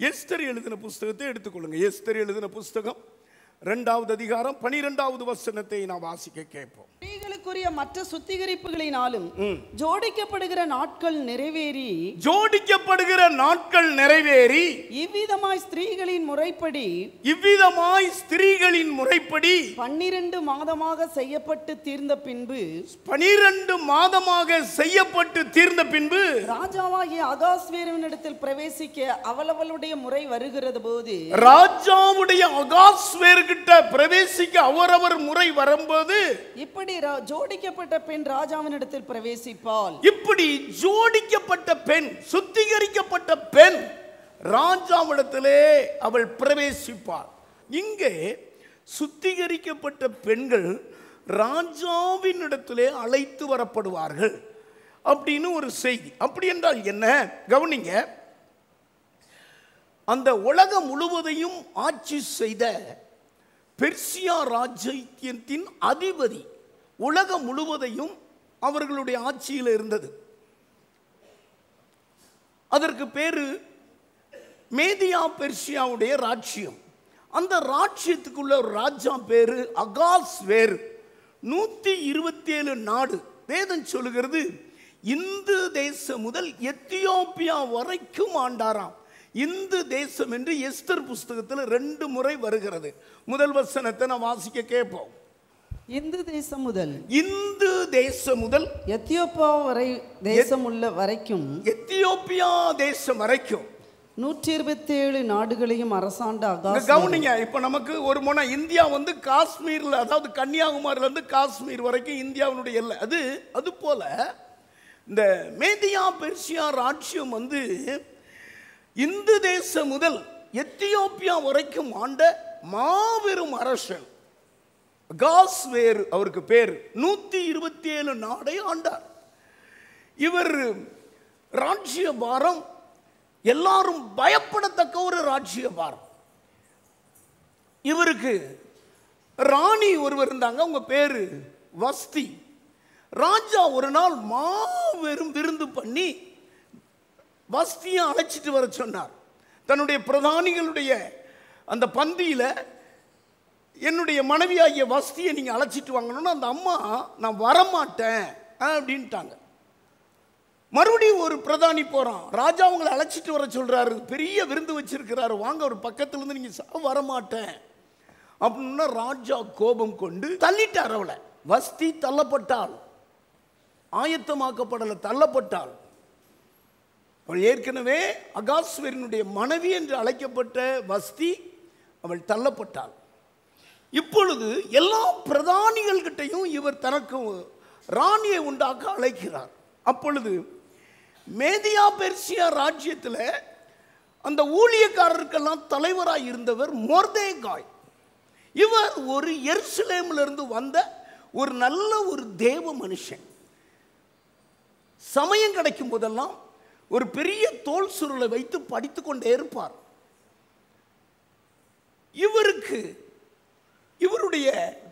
Esther எழுதின புஸ்தகத்தை எடுத்துக்கொள்ளுங்க எஸ்தர் எழுதின புஸ்தகம் ரெண்டாவது அதிகாரம் பனிரெண்டாவது வசனத்தை நான் வாசிக்க கேட்போம் ஸ்திரீகளுக்குரிய மற்ற சுத்திகரிப்புகளினாலும் ஜோடிக்கப்படுகிற நாட்கள் நிறைவேறி ஜோடிக்கப்படுகிற நாட்கள் நிறைவேறி இவ்விதமாய் ஸ்திரீகளின் முறைப்படி இவ்விதமாய் ஸ்திரீகளின் முறைப்படி பன்னிரண்டு மாதமாக செய்யப்பட்டு தீர்ந்த பின்பு பனிரெண்டு மாதமாக செய்யப்பட்டு தீர்ந்த பின்பு ராஜாவாகிய அகாஸ்வேருவனிடத்தில் பிரவேசிக்க அவளவளுடைய முறை வருகிறது போது ராஜாவுடைய அகாஸ்வேர்கிட்ட பிரவேசிக்க அவரவர் முறை வரும்போது இப்படி ரா- ஜோடிக்கப்பட்ட பெண் ராஜாவினிடத்தில் பிரவேசிப்பாள் இப்படி ஜோடிக்கப்பட்ட பெண் சுத்திகரிக்கப்பட்ட பெண் ராஜாவிடத்திலே அவள் பிரவேசிப்பாள் இங்கே சுத்திகரிக்கப்பட்ட பெண்கள் ராஜாவினிடத்திலே அழைத்து வரப்படுவார்கள் அப்படின்னு ஒரு செய்தி அப்படி என்றால் என்ன கவனிங்க அந்த உலகம் முழுவதையும் ஆட்சி செய்த பெர்சியா ராஜ்யத்தின் அதிபதி உலகம் முழுவதையும் அவர்களுடைய ஆட்சியில் இருந்தது அதற்கு பேரு மேதியா பெர்சியாவுடைய ராஜ்யம் அந்த ராஜ்யத்துக்குள்ள ஒரு ராஜா பேரு அகாஸ் வேறு நூத்தி இருபத்தி ஏழு நாடு வேதம் சொல்லுகிறது இந்து தேசம் முதல் எத்தியோப்பியா வரைக்கும் ஆண்டாராம் இந்து தேசம் என்று எஸ்தர் புஸ்தகத்தில் ரெண்டு முறை வருகிறது முதல் வசனத்தை நான் வாசிக்க கேட்போம் இந்து தேசம் முதல் இந்து தேசம் முதல் எத்தியோப்பா வரை தேசம் உள்ள வரைக்கும் எத்தியோப்பியா தேசம் வரைக்கும் நூற்றி இருபத்தி ஏழு நாடுகளையும் அரசாண்ட இங்க அகாஸ் கவனிங்க இப்ப நமக்கு ஒரு முனை இந்தியா வந்து காஷ்மீர்ல அதாவது கன்னியாகுமரியில இருந்து காஷ்மீர் வரைக்கும் இந்தியாவினுடைய எல்லை அது அது போல இந்த மேதியா பெர்சியா ராஜ்யம் வந்து இந்து தேசம் முதல் எத்தியோப்பியா வரைக்கும் ஆண்ட மாபெரும் அரசன் காஸ்வேர் அவருக்கு பேர் நூத்தி இருபத்தி ஏழு நாடை ஆண்டார் இவர் ராஜ்ய பாரம் எல்லாரும் பயப்படத்தக்க ஒரு ராஜ்ய பாரம் இவருக்கு ராணி ஒருவர் இருந்தாங்க அவங்க பேரு வஸ்தி ராஜா ஒரு நாள் மாபெரும் விருந்து பண்ணி வஸ்தியை அழைச்சிட்டு வர சொன்னார் தன்னுடைய பிரதானிகளுடைய அந்த பந்தியில என்னுடைய மனைவியாகிய வஸ்தியை நீங்க அழைச்சிட்டு வாங்கணும்னு அந்த அம்மா நான் வரமாட்டேன் அப்படின்ட்டாங்க மறுபடியும் ஒரு பிரதானி போறான் ராஜா அவங்களை அழைச்சிட்டு வர சொல்றாரு பெரிய விருந்து வச்சிருக்கிறாரு வாங்க ஒரு பக்கத்துல இருந்து நீங்க சா- வரமாட்டேன் அப்படின்னா ராஜா கோபம் கொண்டு தள்ளிட்டார் அவளை வஸ்தி தள்ளப்பட்டாள் ஆயத்தமாக்கப்படல தள்ளப்பட்டாள் அவள் ஏற்கனவே அகாஸ்வரனுடைய மனைவி என்று அழைக்கப்பட்ட வஸ்தி அவள் தள்ளப்பட்டாள் இப்பொழுது எல்லா பிரதானிகள்கிட்டையும் இவர் தனக்கு ராணியை உண்டாக்க அழைக்கிறார் அப்பொழுது மேதியா பெர்சியா ராஜ்யத்தில் அந்த ஊழியக்காரருக்கெல்லாம் தலைவராய் இருந்தவர் மொர்தேகாய் இவர் ஒரு எருசலேம்ல இருந்து வந்த ஒரு நல்ல ஒரு தேவ மனுஷன் சமயம் கிடைக்கும் போதெல்லாம் ஒரு பெரிய தோல் சுருளை வைத்து படித்துக் கொண்டே இருப்பார் இவருக்கு இவருடைய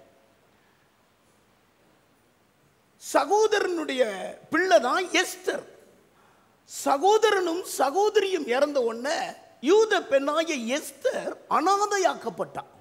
சகோதரனுடைய பிள்ளை தான் எஸ்தர் சகோதரனும் சகோதரியும் இறந்த உடனே யூத பெண்ணாகிய எஸ்தர் அனாதையாக்கப்பட்டாள்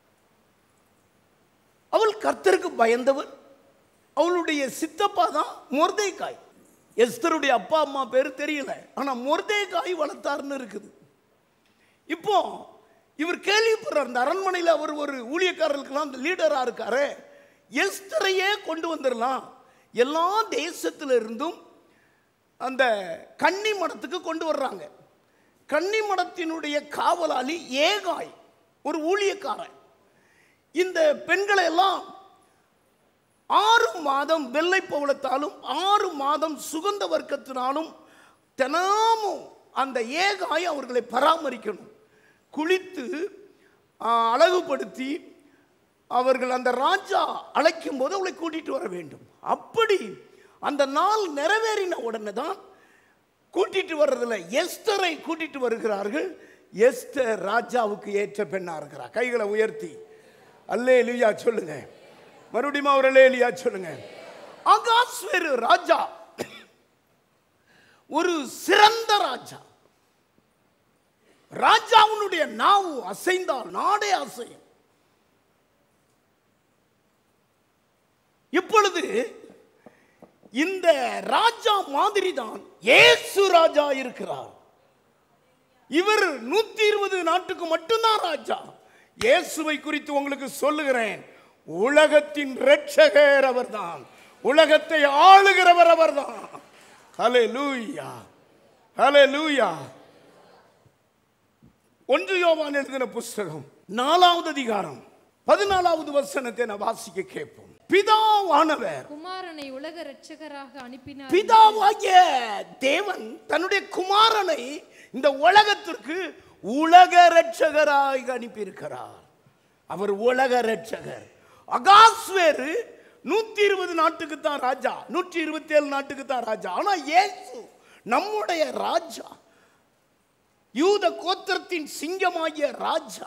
அவள் கர்த்தருக்கு பயந்தவள் அவளுடைய சித்தப்பா தான் மொர்தேக்காய் எஸ்தருடைய அப்பா அம்மா பேர் தெரியல ஆனா மொர்தேக்காய் வளர்த்தாருன்னு இருக்குது இப்போ இவர் கேள்விப்படுறார் அந்த அரண்மனையில் அவர் ஒரு ஊழியக்காரர்களுக்கெல்லாம் அந்த லீடராக இருக்காரு எஸ்தரையே கொண்டு வந்துடலாம் எல்லா தேசத்துல இருந்தும் அந்த கன்னி மடத்துக்கு கொண்டு வர்றாங்க கன்னி மடத்தினுடைய காவலாளி ஏகாய் ஒரு ஊழியக்காரன் இந்த பெண்களை எல்லாம் ஆறு மாதம் வெள்ளை பவளத்தாலும் ஆறு மாதம் சுகந்த வர்க்கத்தினாலும் தினமும் அந்த ஏகாய் அவர்களை பராமரிக்கணும் குளித்து ஆ, அழகுபடுத்தி அவர்கள் அந்த ராஜா அழைக்கும் போது அவளை கூட்டிட்டு வர வேண்டும் அப்படி அந்த நாள் நிறைவேறின உடனே தான் கூட்டிட்டு வர்றதில்ல எஸ்தரை கூட்டிட்டு வருகிறார்கள் எஸ்தர் ராஜாவுக்கு ஏற்ற பெண்ணா இருக்கிறார் கைகளை உயர்த்தி அல்லே லியா சொல்லுங்க மறுபடியும் அவர் அல்லே லியா சொல்லுங்க அகாஸ்வேரு ராஜா ஒரு சிறந்த ராஜா ராஜாவுனுடைய நாவு அசைந்தால் நாடே அசையும் இப்பொழுது இந்த ராஜா மாதிரி தான் இயேசு ராஜா இருக்கிறார் இவர் நூத்தி இருபது நாட்டுக்கு மட்டும்தான் ராஜா இயேசுவை குறித்து உங்களுக்கு சொல்லுகிறேன் உலகத்தின் இரட்சகர் அவர்தான் உலகத்தை ஆளுகிறவர் அவர்தான் ஹலே லூயா ஹலே லூயா ஒன்று யோவான் எழுதின புஸ்தகம் நாலாவது அதிகாரம் பதினாலாவது வசனத்தை நான் வாசிக்க கேட்போம் பிதாவானவர் குமாரனை உலக இரட்சகராக அனுப்பினார் பிதாவாகிய தேவன் தன்னுடைய குமாரனை இந்த உலகத்திற்கு உலக ரட்சகராக அனுப்பியிருக்கிறார் அவர் உலக ரட்சகர் அகாஸ்வேரு நூத்தி இருபது நாட்டுக்கு தான் ராஜா நூற்றி இருபத்தி ஏழு நாட்டுக்கு தான் ராஜா ஆனா இயேசு நம்முடைய ராஜா யூத கோத்திரத்தின் சிங்கமாகிய ராஜா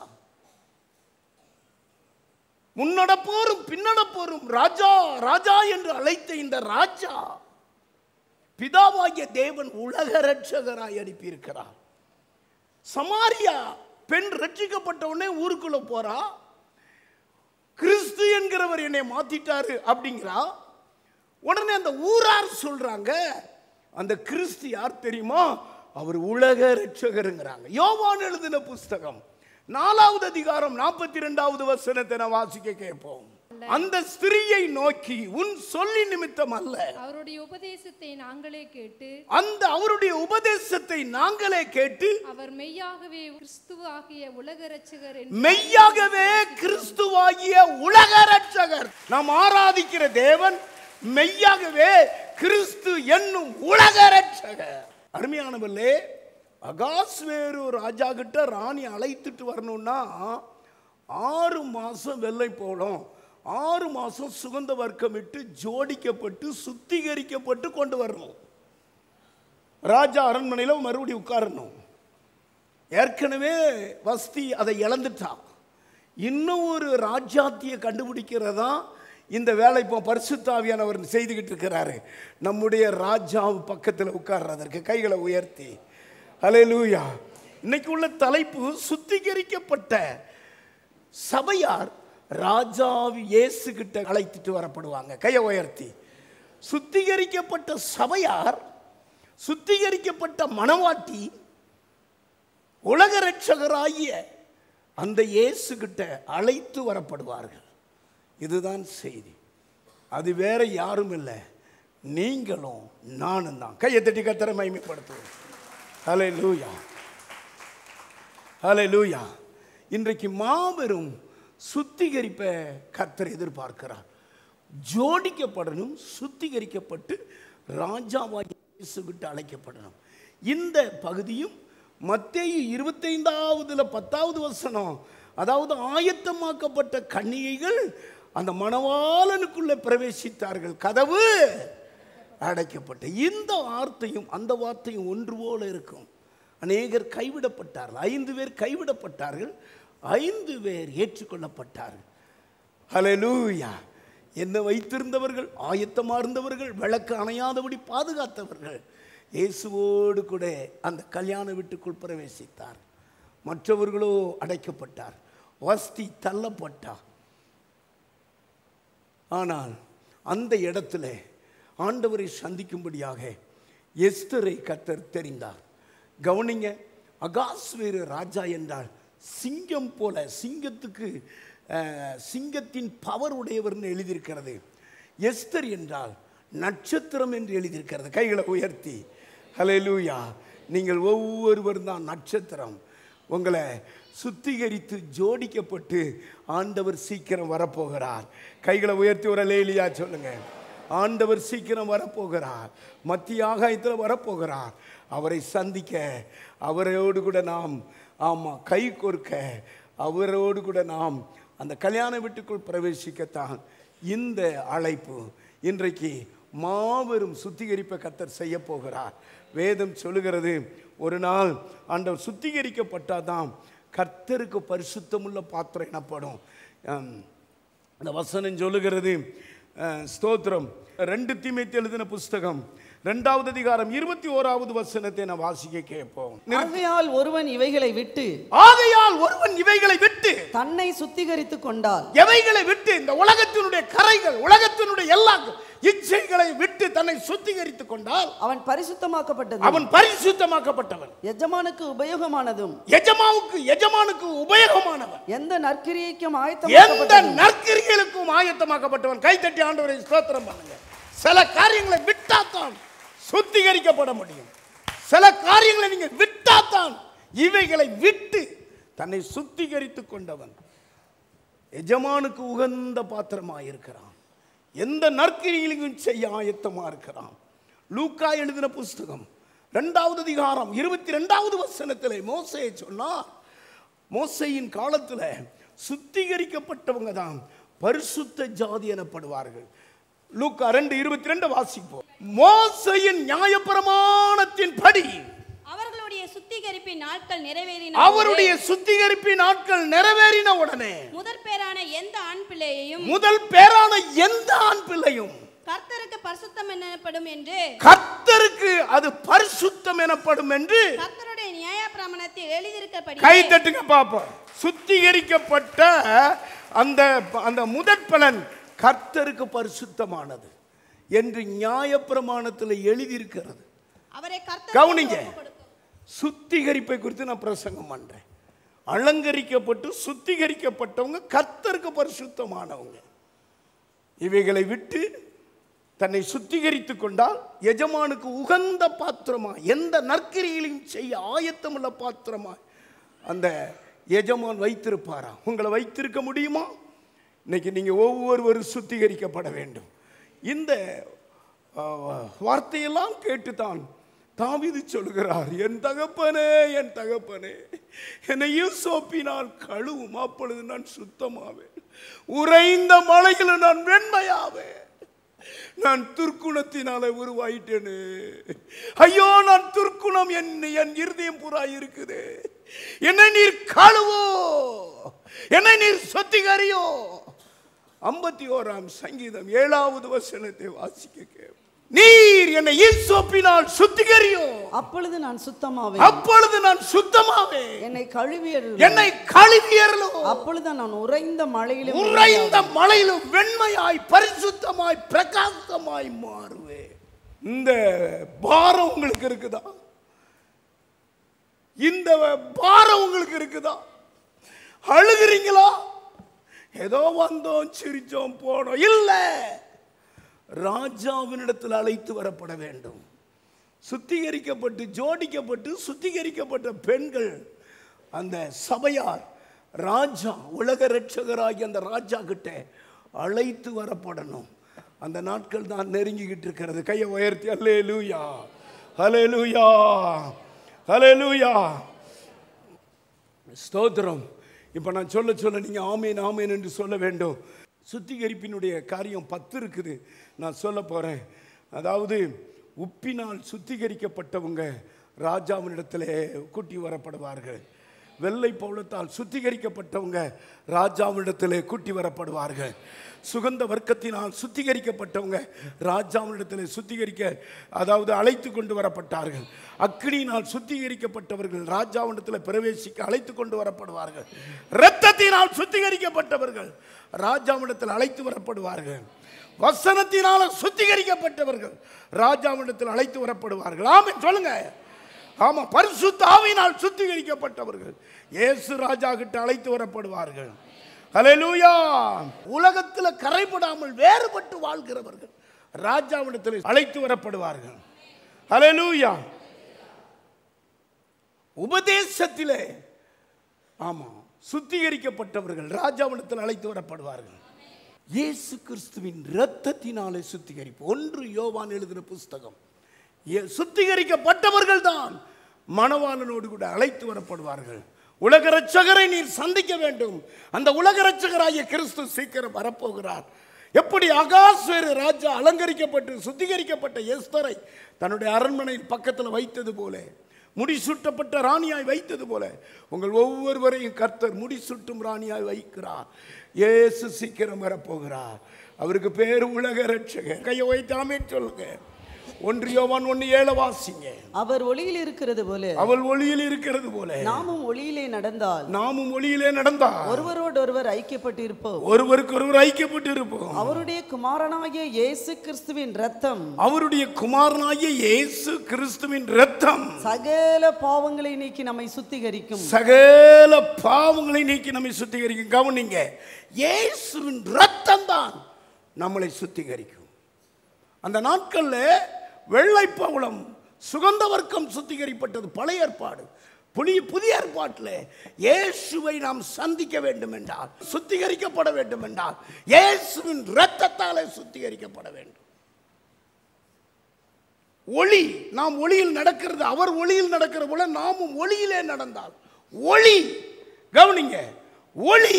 முன்னடப்போரும் பின்னடப்போரும் ராஜா ராஜா என்று அழைத்த இந்த ராஜா பிதாவாகிய தேவன் உலக ரட்சகராய் அனுப்பியிருக்கிறார் சமாரியா பெண் ரட்சிக்கப்பட்ட உடனே ஊருக்குள்ள போறா கிறிஸ்து என்கிறவர் என்னை மாத்திட்டாரு அப்படிங்கிறா உடனே அந்த ஊரார் சொல்றாங்க அந்த கிறிஸ்து யார் தெரியுமா அவர் உலக ரட்சகருங்கிறாங்க யோவான் எழுதின புஸ்தகம் நாலாவது அதிகாரம் நாற்பத்தி ரெண்டாவது வசனத்தை நான் வாசிக்க கேட்போம் அந்த ஸ்திரியை நோக்கி உன் சொல்லி நிமித்தம் அல்ல அவருடைய உபதேசத்தை நாங்களே கேட்டு அந்த அவருடைய உபதேசத்தை நாங்களே கேட்டு அவர் மெய்யாகவே கிறிஸ்துவ ஆகிய உலக இரட்சகர் என்று மெய்யாகவே கிறிஸ்துவாகிய உலக ரட்சகர் நாம் ஆராதிக்கிற தேவன் மெய்யாகவே கிறிஸ்து என்னும் உலக ரட்சகர் அருமையானவர்களே அகாஸ்வேரு ராஜா கிட்ட ராணி அழைத்துட்டு வரணும்னா ஆறு மாசம் வெள்ளை போடும் ஆறு மாசம் சுகந்த வர்க்கமிட்டு ஜோடிக்கப்பட்டு சுத்திகரிக்கப்பட்டு கொண்டு வரணும் ராஜா அரண்மனையில் மறுபடியும் உட்காரணும் ஏற்கனவே வஸ்தி அதை இழந்துட்டான் இன்னும் ஒரு ராஜ்யாத்தியை கண்டுபிடிக்கிறதா இந்த வேலை இப்போ பரிசுத்தாவியானவர் செய்துக்கிட்டு இருக்கிறாரு நம்முடைய ராஜாவு பக்கத்தில் உட்கார்றதற்கு கைகளை உயர்த்தி ஹalleluya இன்னைக்கு உள்ள தலைப்பு சுத்திகரிக்கப்பட்ட சபையார் ராஜாவி இயேசு கிட்ட அழைத்துட்டு வரப்படுவாங்க கையை உயர்த்தி சுத்திகரிக்கப்பட்ட சபையார் சுத்திகரிக்கப்பட்ட மணவாட்டி உலக ரட்சகராகிய அந்த இயேசு கிட்ட அழைத்து வரப்படுவார்கள் இதுதான் செய்தி அது வேற யாரும் இல்லை நீங்களும் நானும் தான் கையை தட்டி கத்தரை மகிமைப்படுத்துவோம் ஹலே லூயா ஹலே லூயா இன்றைக்கு மாபெரும் சுத்திகரிப்பை கத்தர் எதிர்பார்க்கிறார் ஜோடிக்கப்படணும் சுத்திகரிக்கப்பட்டு ராஜாவாகி இயேசுகிட்ட அழைக்கப்படணும் இந்த பகுதியும் மத்தேயு இருபத்தைந்தாவதுல பத்தாவது வசனம் அதாவது ஆயத்தமாக்கப்பட்ட கன்னிகைகள் அந்த மணவாளனுக்குள்ள பிரவேசித்தார்கள் கதவு அடைக்கப்பட்ட இந்த வார்த்தையும் அந்த வார்த்தையும் ஒன்று போல இருக்கும் அநேகர் கைவிடப்பட்டார்கள் ஐந்து பேர் கைவிடப்பட்டார்கள் ஐந்து பேர் ஏற்றுக்கொள்ளப்பட்டார்கள் ஹalleluya என்ன வைத்திருந்தவர்கள் ஆயத்தமாக இருந்தவர்கள் விளக்கு அணையாதபடி பாதுகாத்தவர்கள் இயேசுவோடு கூட அந்த கல்யாண வீட்டுக்குள் பிரவேசித்தார் மற்றவர்களோ அடைக்கப்பட்டார் வஸ்தி தள்ளப்பட்டார் ஆனால் அந்த இடத்துல ஆண்டவரை சந்திக்கும்படியாக எஸ்தரை கத்தர் தெரிந்தார் கவனிங்க அகாஸ்வேரு ராஜா என்றால் சிங்கம் போல சிங்கத்துக்கு அஹ், சிங்கத்தின் பவர் உடையவர்னு எழுதியிருக்கிறது எஸ்தர் என்றால் நட்சத்திரம் என்று எழுதியிருக்கிறது கைகளை உயர்த்தி ஹalleluya நீங்கள் ஒவ்வொருவரும் தான் நட்சத்திரம் உங்களை சுத்திகரித்து ஜோடிக்கப்பட்டு ஆண்டவர் சீக்கிரம் வரப்போகிறார் கைகளை உயர்த்தி ஒரு லேலியா சொல்லுங்க ஆண்டவர் சீக்கிரம் வரப்போகிறார் மத்திய ஆகாயத்தில் வரப்போகிறார் அவரை சந்திக்க அவரோடு கூட நாம் ஆமாம் கை கோர்க்க அவரோடு கூட நாம் அந்த கல்யாண வீட்டுக்குள் பிரவேசிக்கத்தான் இந்த அழைப்பு இன்றைக்கு மாபெரும் சுத்திகரிப்பை கத்தர் செய்ய போகிறார் வேதம் சொல்லுகிறது ஒரு நாள் ஆண்டவர் சுத்திகரிக்கப்பட்டாதான் கர்த்தருக்கு பரிசுத்தமுள்ள பாத்திரம் எனப்படும் ஆம், அந்த வசனம் சொல்லுகிறது அஹ், ஸ்தோத்திரம் ரெண்டு தீமைத்து எழுதின புஸ்தகம் ரெண்டாவது அதிகாரம் இருபத்தி ஓராவது வசனத்தை நான் வாசிக்க கேட்போம் ஆகையால் ஒருவன் இவைகளை விட்டு ஆகையால் ஒருவன் இவைகளை விட்டு தன்னை சுத்திகரித்துக் கொண்டால் எவைகளை விட்டு இந்த உலகத்தினுடைய கரைகள் உலகத்தினுடைய எல்லா இச்சைகளை விட்டு தன்னை சுத்திகரித்துக் கொண்டால் அவன் பரிசுத்தமாக்கப்பட்டது அவன் பரிசுத்தமாக்கப்பட்டவன் எஜமானுக்கு உபயோகமானதும் எஜமாவுக்கு எஜமானுக்கு உபயோகமானவன் எந்த நற்கிரியைக்கும் எந்த ஆயத்தமாக்கப்பட்டதும் நற்கிரிகளுக்கும் ஆயத்தமாக்கப்பட்டவன் கைத்தட்டி ஆண்டவரை ஸ்தோத்திரம் பண்ணுங்க சில காரியங்களை விட்டாத்தான் சுத்திகரிக்கப்பட முடியும் சில காரியங்களை நீங்க விட்டாத்தான் இவைகளை விட்டு தன்னை சுத்திகரித்துக் கொண்டவன் எஜமானுக்கு உகந்த பாத்திரமாக இருக்கிறான் எந்த நற்கிரியிலும் செய்ய ஆயத்தமா இருக்கிறான் லூக்கா எழுதின புஸ்தகம் ரெண்டாவது அதிகாரம் இருபத்தி ரெண்டாவது வசனத்திலே மோசையை சொன்னார் மோசையின் காலத்துல சுத்திகரிக்கப்பட்டவங்க தான் பரிசுத்த ஜாதி எனப்படுவார்கள் லூக்கா ரெண்டு இருபத்தி ரெண்டு வாசிப்போம் மோசையின் நியாயப்பிரமாணத்தின் படி அவர்களுடைய சுத்திகரிப்பின் நாட்கள் நிறைவேறின அவருடைய சுத்திகரிப்பின் நாட்கள் நிறைவேறின உடனே முதற் பேரான எந்த ஆண் பிள்ளையையும் முதல் பேரான எந்த ஆண் பிள்ளையும் கர்த்தருக்கு பரிசுத்தம் எனப்படும் என்று கர்த்தருக்கு அது பரிசுத்தம் எனப்படும் என்று கர்த்தருடைய நியாய பிரமாணத்தில் எழுதியிருக்கப்படி கை தட்டுங்க பாப்போம் சுத்திகரிக்கப்பட்ட அந்த அந்த முதற் பலன் கர்த்தருக்கு பரிசுத்தமானது என்று நியாயப்பிரமாணத்தில் எழுதியிருக்கிறது அவரை கவனிங்க கர்த்தர் சுத்திகரிப்பை குறித்து நான் பிரசங்கம் பண்றேன் அலங்கரிக்கப்பட்டு சுத்திகரிக்கப்பட்டவங்க கர்த்தருக்கு பரிசுத்தமானவங்க இவைகளை விட்டு தன்னை சுத்திகரித்துக் கொண்டால் எஜமானுக்கு உகந்த பாத்திரமா எந்த நற்கிரிகளையும் செய்ய ஆயத்தமுள்ள பாத்திரமா அந்த எஜமான் வைத்திருப்பாரா உங்களை வைத்திருக்க முடியுமா இன்னைக்கு நீங்க ஒவ்வொருவரும் சுத்திகரிக்கப்பட வேண்டும் இந்த ஆ, வார்த்தையெல்லாம் கேட்டுத்தான் தாவீது சொல்கிறார் என் தகப்பனே என் தகப்பனே என்னையும் சோப்பினால் கழுவும் அப்பொழுது நான் சுத்தமாவேன் உறைந்த மலையில் நான் வெண்மையாவேன் நான் துர்க்குணத்தினால உருவாயிட்டேனே ஐயோ நான் துர்க்குணம் என் என் இருதயம் புறா இருக்குது என்னை நீர் கழுவோ என்னை நீர் சொத்திகரியோ ஐம்பத்தி ஓராம் சங்கீதம் ஏழாவது வசனத்தை வாசிக்க கேட்போம். நீர் என்னை ஈசோப்பினால் சுத்திகரியோ அப்பொழுது நான் சுத்தமாவேன் அப்பொழுது நான் சுத்தமாவேன் என்னை கழுவியர் என்னை கழுவியறலோ அப்பொழுது நான் உறைந்த மழையிலும் உறைந்த மலையிலும் வெண்மையாய் பரிசுத்தமாய் பிரகாசமாய் மாறுவேன் இந்த பாரம் உங்களுக்கு இருக்குதா இந்த பாரம் உங்களுக்கு இருக்குதா அழுகிறீங்களா ஏதோ வந்தோம் சிரிச்சோம் போனோம் இல்ல ராஜாவினிடத்தில் அழைத்து வரப்பட வேண்டும் சுத்திகரிக்கப்பட்டு ஜோடிக்கப்பட்டு சுத்திகரிக்கப்பட்ட பெண்கள் அந்த சபையார் ராஜா உலக ரட்சகராகி அந்த ராஜா கிட்ட அழைத்து வரப்படணும் அந்த நாட்கள் தான் நெருங்கிக்கிட்டு இருக்கிறது கையை உயர்த்தி அல்லே லூயா ஹலே லூயா ஹலே லூயா ஸ்தோத்திரம் இப்போ நான் சொல்ல சொல்ல நீங்கள் ஆமேன் ஆமேன் என்று சொல்ல வேண்டும் சுத்திகரிப்பினுடைய காரியம் பத்து இருக்குது நான் சொல்ல போகிறேன் அதாவது உப்பினால் சுத்திகரிக்கப்பட்டவங்க ராஜாவினிடத்திலே கூட்டி வரப்படுவார்கள் வெள்ளை பௌளத்தால் சுத்திகரிக்கப்பட்டவங்க ராஜாவினிடத்திலே கூட்டி வரப்படுவார்கள் சுகந்த வர்க்கத்தினால் சுத்திகரிக்கப்பட்டவங்க ராஜாவினிடத்தில் சுத்திகரிக்க அதாவது அழைத்து கொண்டு வரப்பட்டார்கள் அக்னியினால் சுத்திகரிக்கப்பட்டவர்கள் ராஜாவினிடத்தில் பிரவேசிக்க அழைத்து கொண்டு வரப்படுவார்கள் இரத்தத்தினால் சுத்திகரிக்கப்பட்டவர்கள் ராஜாவினிடத்தில் அழைத்து வரப்படுவார்கள் வசனத்தினால சுத்திகரிக்கப்பட்டவர்கள் ராஜாவினிடத்தில் அழைத்து வரப்படுவார்கள் ஆமென் சொல்லுங்க ஆமா பரிசுத்த ஆவியினால் சுத்திகரிக்கப்பட்டவர்கள் இயேசு ராஜா கிட்ட அழைத்து வரப்படுவார்கள் ஹalleluya உலகத்தில் கரைபடாமல் வேறுபட்டு வாழ்கிறவர்கள் ராஜாவிடத்தில் அழைத்து வரப்படுவார்கள் ஹalleluya உபதேசத்திலே ஆமா சுத்திகரிக்கப்பட்டவர்கள் ராஜாவிடத்தில் அழைத்து வரப்படுவார்கள் இயேசு கிறிஸ்துவின் இரத்தத்தினாலே சுத்திகரிப்பு ஒன்று யோவான் எழுதின புஸ்தகம் ஏ- சுத்திகரிக்கப்பட்டவர்கள் தான் மணவாளனோடு கூட அழைத்து வரப்படுவார்கள் உலக ரட்சகரை நீர் சந்திக்க வேண்டும் அந்த உலக ரட்சகராகிய கிறிஸ்து சீக்கிரம் வரப்போகிறார் எப்படி அகாஸ்வேரு ராஜா அலங்கரிக்கப்பட்டு சுத்திகரிக்கப்பட்ட எஸ்தரை தன்னுடைய அரண்மனையில் பக்கத்தில் வைத்தது போல முடிசூட்டப்பட்ட ராணியாய் வைத்தது போல உங்கள் ஒவ்வொருவரையும் கர்த்தர் முடிசூட்டும் ராணியாய் வைக்கிறார் இயேசு சீக்கிரம் வரப்போகிறார் அவருக்கு பேர் உலக ரட்சகர் கையை வைத்தாமே சொல்லுங்க ஒன்று யோவான் ஒன்று ஏழ வாசிங்க அவர் ஒளியில் இருக்கிறது போல அவள் ஒளியில் இருக்கிறது போல நாமும் ஒளியிலே நடந்தால் நாமும் ஒளியிலே நடந்தால் ஒருவரோடொருவர் ஐக்கியப்பட்டிருப்போம் ஒருவருக்கு ஒருவர் ஐக்கியப்பட்டு இருப்போம் அவருடைய குமாரனாகிய இயேசு கிறிஸ்துவின் ரத்தம் அவருடைய குமாரனாகிய இயேசு கிறிஸ்துவின் இரத்தம் சகல பாவங்களை நீக்கி நம்மை சுத்திகரிக்கும் சகல பாவங்களை நீக்கி நம்மை சுத்திகரிக்கும் கவனிங்க இயேசுவின் ரத்தம் தான் நம்மளை சுத்திகரிக்கும் அந்த நாட்கள்ல வெள்ளை பவளம் சுகந்த வர்க்கம் சுத்திகரிப்பட்டது பழைய ஏற்பாடு புதிய புதிய ஏற்பாட்டில் இயேசுவை நாம் சந்திக்க வேண்டும் என்றால் சுத்திகரிக்கப்பட வேண்டும் என்றால் இயேசுவின் இரத்தத்தாலே சுத்திகரிக்கப்பட வேண்டும் ஒளி நாம் ஒளியில் நடக்கிறது அவர் ஒளியில் நடக்கிற போல நாமும் ஒளியிலே நடந்தால் ஒளி கவனிங்க ஒளி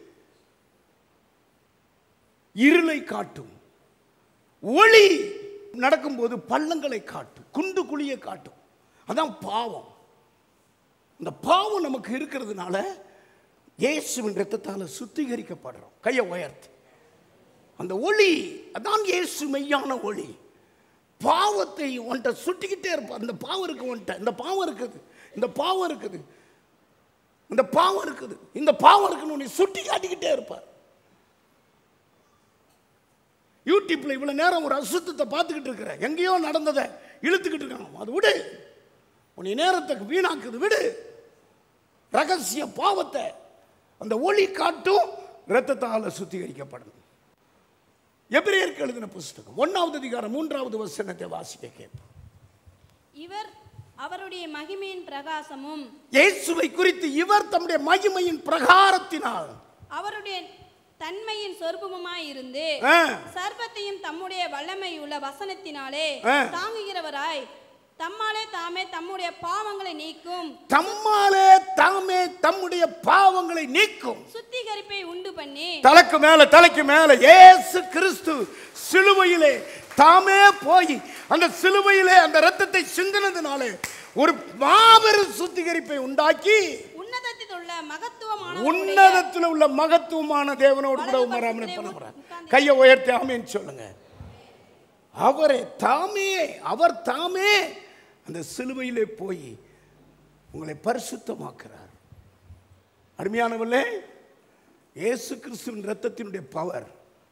இருளை காட்டும் ஒளி நடக்கும்போது பள்ளங்களை காட்டும் குண்டு குழியை காட்டும் அதான் பாவம் இந்த பாவம் நமக்கு இருக்கிறதுனால இயேசுவின் ரத்தத்தால் சுத்திகரிக்கப்படுறோம் கையை உயர்த்தி அந்த ஒளி அதான் இயேசு மெய்யான ஒளி பாவத்தை உன்கிட்ட சுட்டிக்கிட்டே இருப்பா இந்த பாவம் இருக்கு உன்கிட்ட இந்த பாவம் இருக்குது இந்த பாவம் இருக்குது இந்த பாவம் இருக்குது இந்த பாவம் இருக்குன்னு உன்னை சுட்டி காட்டிக்கிட்டே இருப்பார் யூடியூப்ல இவ்வளவு நேரம் ஒரு அசுத்தத்தை பார்த்துக்கிட்டு இருக்கிற எங்கேயோ நடந்ததை இழுத்துக்கிட்டு இருக்காங்க அது விடு உன்னை நேரத்துக்கு வீணாக்குது விடு ரகசிய பாவத்தை அந்த ஒளி காட்டும் இரத்தத்தால சுத்திகரிக்கப்படணும் எபிரேயருக்கு எழுதின புஸ்தகம் ஒன்னாவது அதிகாரம் மூன்றாவது வசனத்தை வாசிக்க கேட்போம் இவர் அவருடைய மகிமையின் பிரகாசமும் இயேசுவை குறித்து இவர் தம்முடைய மகிமையின் பிரகாரத்தினால் அவருடைய தன்மையின் சொற்பமுமாய் இருந்து ஆ, சர்வத்தையும் தம்முடைய வல்லமை உள்ள வசனத்தினாலே ஆ. தாங்குகிறவராய் தம்மாலே தாமே தம்முடைய பாவங்களை நீக்கும் தம்மாலே தாமே தம்முடைய பாவங்களை நீக்கும் சுத்திகரிப்பை உண்டு பண்ணி தலைக்கு மேல தலைக்கு மேல இயேசு கிறிஸ்து சிலுவையிலே தாமே போய் அந்த சிலுவையிலே அந்த ரத்தத்தை சிந்தினதுனாலே ஒரு மாபெரும் சுத்திகரிப்பை உண்டாக்கி உன்னதத்தில் உள்ள மகத்துவமான உன்னதத்தில் உள்ள மகத்துவமான தேவனோடு கூட உமராமனை பண்ண போறார் கையை உயர்த்தி ஆமேன்னு சொல்லுங்க அவரே தாமே அவர் தாமே அந்த சிலுவையிலே போய் உங்களை பரிசுத்தமாக்குறார் அருமையானவர்களே இயேசு கிறிஸ்துவின் ரத்தத்தினுடைய பவர்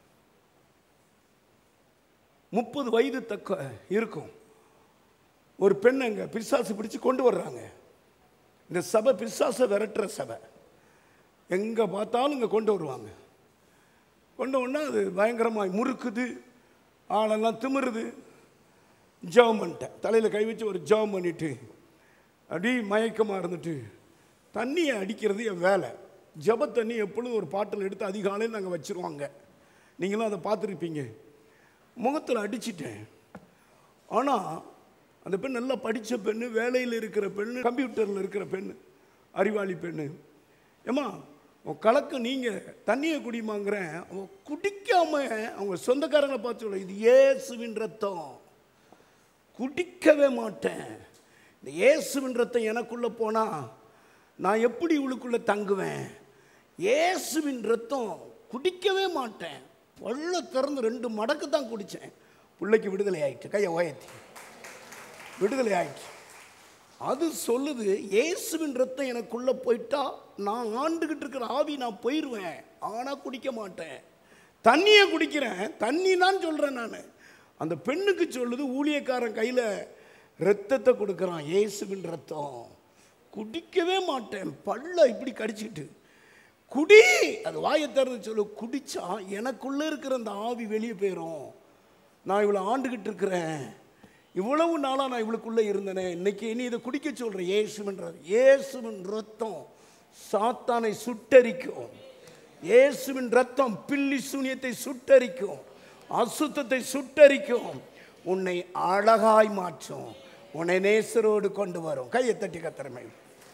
முப்பது வயது தக்க இருக்கும் ஒரு பெண் அங்க பிசாசு பிடிச்சு கொண்டு வர்றாங்க இந்த சபை பிசாசை விரட்டுற சபை எங்கே பார்த்தாலும் இங்கே கொண்டு வருவாங்க கொண்டு வந்தா அது பயங்கரமாக முறுக்குது ஆளெல்லாம் திமிருது ஜெபம் பண்ணிட்டேன் தலையில் கை வச்சு ஒரு ஜெபம் பண்ணிட்டு அப்படி மயக்கமாக இருந்துட்டு தண்ணியை அடிக்கிறது என் வேலை ஜெப தண்ணி எப்பொழுதும் ஒரு பாட்டில் எடுத்து அதிகாலையில் நாங்கள் வச்சுருவாங்க நீங்களும் அதை பார்த்துருப்பீங்க முகத்தில் அடிச்சிட்டேன் ஆனால் அந்த பெண் நல்லா படித்த பெண்ணு வேலையில் இருக்கிற பெண்ணு கம்ப்யூட்டரில் இருக்கிற பெண்ணு அறிவாளி பெண்ணு ஏம்மா உன் கலக்கு நீங்கள் தண்ணியை குடிமாங்கிறேன் அவன் குடிக்காம அவங்க சொந்தக்காரங்களை பார்த்து சொல்ல இது இயேசுவின் ரத்தம் குடிக்கவே மாட்டேன் இந்த இயேசுவின் ரத்தம் எனக்குள்ளே போனால் நான் எப்படி இவளுக்குள்ளே தங்குவேன் இயேசுவின் ரத்தம் குடிக்கவே மாட்டேன் பல்ல திறந்து ரெண்டு மடக்கு தான் குடித்தேன் பிள்ளைக்கு விடுதலை ஆயிட்டு கையை உயர்த்தி விடுதலை ஆயிடுச்சு அது சொல்லுது இயேசுவின் ரத்தம் எனக்குள்ள போயிட்டா நான் ஆண்டுகிட்டு இருக்கிற ஆவி நான் போயிடுவேன் ஆனால் குடிக்க மாட்டேன் தண்ணியை குடிக்கிறேன் தண்ணி தான் சொல்கிறேன் நான் அந்த பெண்ணுக்கு சொல்லுது ஊழியக்காரன் கையில் ரத்தத்தை கொடுக்குறான் இயேசுவின் ரத்தம் குடிக்கவே மாட்டேன் பல்ல இப்படி கடிச்சிக்கிட்டு குடி அது வாயை திறந்து சொல்லு குடிச்சா எனக்குள்ளே இருக்கிற அந்த ஆவி வெளியே போயிடும் நான் இவ்வளோ ஆண்டுகிட்டு இருக்கிறேன் இவ்வளவு நாளாக நான் இவளுக்குள்ளே இருந்தேனே இன்னைக்கு இனி இதை குடிக்க சொல்கிறேன் இயேசுவின்றது இயேசுவின் ரத்தம் சாத்தானை சுட்டரிக்கும் இயேசுவின் ரத்தம் பில்லி சூனியத்தை சுட்டரிக்கும் அசுத்தத்தை சுட்டரிக்கும் உன்னை அழகாய் மாற்றும் உன்னை நேசரோடு கொண்டு வரும் கையை தட்டி கத்திரமை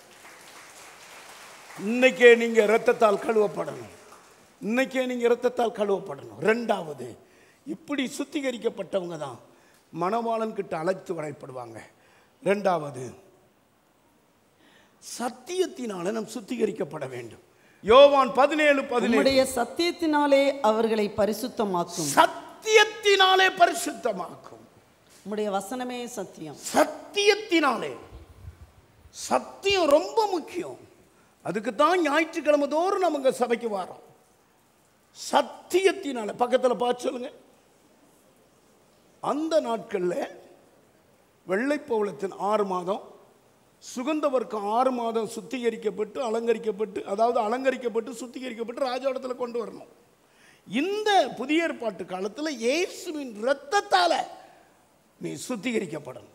இன்னைக்கே நீங்க இரத்தத்தால் கழுவப்படணும் இன்னைக்கே நீங்க இரத்தத்தால் கழுவப்படணும் ரெண்டாவது இப்படி சுத்திகரிக்கப்பட்டவங்க தான் மணவாளன் கிட்ட அழைத்து வரப்படுவாங்க ரெண்டாவது சத்தியத்தினால நாம் சுத்திகரிக்கப்பட வேண்டும் யோவான் பதினேழு பதினேழு உம்முடைய சத்தியத்தினாலே அவர்களை பரிசுத்தமாக்கும் சத்தியத்தினாலே பரிசுத்தமாக்கும் உம்முடைய வசனமே சத்தியம் சத்தியத்தினாலே சத்தியம் ரொம்ப முக்கியம் அதுக்கு தான் ஞாயிற்றுக்கிழமை தோறும் நம்ம இங்க சபைக்கு வரோம் சத்தியத்தினால பக்கத்தில் பார்த்து சொல்லுங்க அந்த நாட்களில் வெள்ளைப்பவளத்தின் ஆறு மாதம் சுகந்த வர்க்கம் ஆறு மாதம் சுத்திகரிக்கப்பட்டு அலங்கரிக்கப்பட்டு அதாவது அலங்கரிக்கப்பட்டு சுத்திகரிக்கப்பட்டு ராஜாடத்தில் கொண்டு வரணும் இந்த புதிய ஏற்பாட்டு காலத்தில் இயேசுவின் இரத்தத்தால நீ சுத்திகரிக்கப்படணும்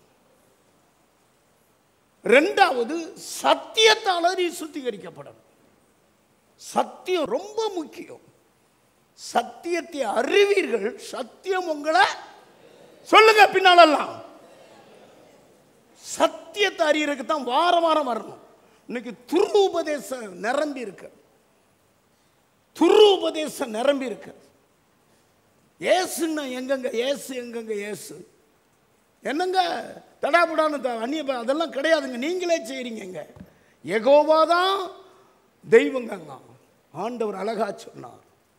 ரெண்டாவது சத்தியத்தால நீ சுத்திகரிக்கப்படணும் சத்தியம் ரொம்ப முக்கியம் சத்தியத்தை அறிவீர்கள் சத்தியம் உங்களை சொல்லுங்க பின்னாலெல்லாம் சத்தியத்தை அறியறதுக்கு தான் வாரம் வாரம் வரணும் இன்னைக்கு துரு உபதேசம் நிரம்பி இருக்கு துரு உபதேசம் நிரம்பி இருக்கு ஏசுன்னா எங்கெங்க ஏசு எங்கெங்க ஏசு என்னங்க தடாபுடான்னு த- அந்நிய ப- அதெல்லாம் கிடையாதுங்க நீங்களே செய்கிறீங்க எகோவா தான் தெய்வங்கங்க ஆண்டவர் அழகா சொன்னார்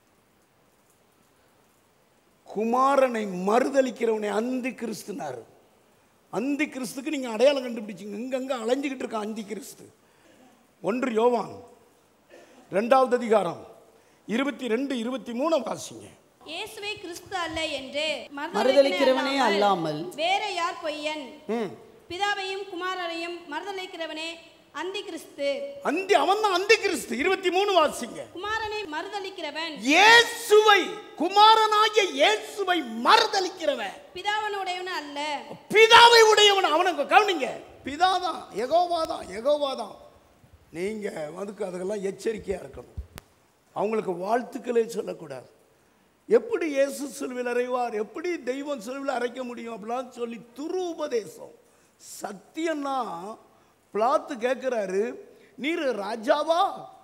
குமாரனை மறுதலிக்கிறவனை அந்தி கிறிஸ்துனார் அந்தி கிறிஸ்துக்கு நீங்கள் அடையாளம் கண்டுபிடிச்சிங்க இங்கங்க அலைஞ்சிக்கிட்டு இருக்கான் அந்தி கிறிஸ்து ஒன்று யோவான் ரெண்டாவது அதிகாரம் இருபத்தி ரெண்டு இருபத்தி மூணு வாசிங்க இயேசுவே கிறிஸ்து அல்ல என்று மறுதலிக்கிறவனே அல்லாமல் வேற யார் பொய்யன் ம் பிதாவையும் குமாரரையும் மறுதலிக்கிறவனே அந்தி கிறிஸ்து அந்தி அவன் தான் அந்தி கிறிஸ்து இருபத்தி மூணு வாசிங்க குமாரனை மறுதலிக்கிறவன் இயேசுவை குமாரனாகிய இயேசுவை மறுதலிக்கிறவன் பிதாவனுடையவன் அல்ல பிதாவை உடையவன் அவனுக்கு கவனிங்க பிதாதான் எகோவாதான் எகோவாதான் நீங்க அதுக்கு அதுக்கெல்லாம் எச்சரிக்கையா இருக்கணும் அவங்களுக்கு வாழ்த்துக்களே சொல்லக்கூடாது எப்படி இயேசு சிலுவையில் அறைவார் எப்படி தெய்வம் சிலுவையில் அரைக்க முடியும் அப்படிலாம் சொல்லி துரு உபதேசம் சத்தியம்னா பிளாத்து கேட்குறாரு நீர் ராஜாவா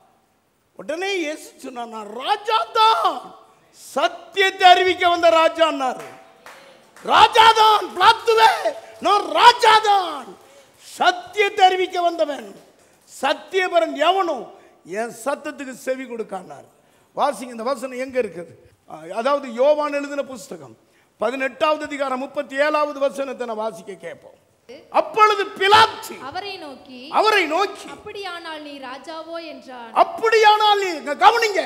உடனே இயேசு சொன்னார் நான் ராஜா தான் சத்தியத்தை அறிவிக்க வந்த ராஜான்னாரு ராஜாதான் பிளாத்துவே நான் ராஜாதான் சத்தியத்தை அறிவிக்க வந்தவன் சத்தியபரன் எவனும் என் சத்தத்துக்கு செவி கொடுக்கானார் வாசிங்க இந்த வசனம் எங்க இருக்குது அஹ், அதாவது யோவான் எழுதின புஸ்தகம் பதினெட்டாவது அதிகாரம் முப்பத்தி ஏழாவது வசனத்தை நான் வாசிக்க கேட்போம் அப்பொழுது பிலாத்து அவரை நோக்கி அவரை நோக்கி அப்படியானால் நீ ராஜாவோ என்றான் அப்படியானால் நீ- இங்க கவனிங்க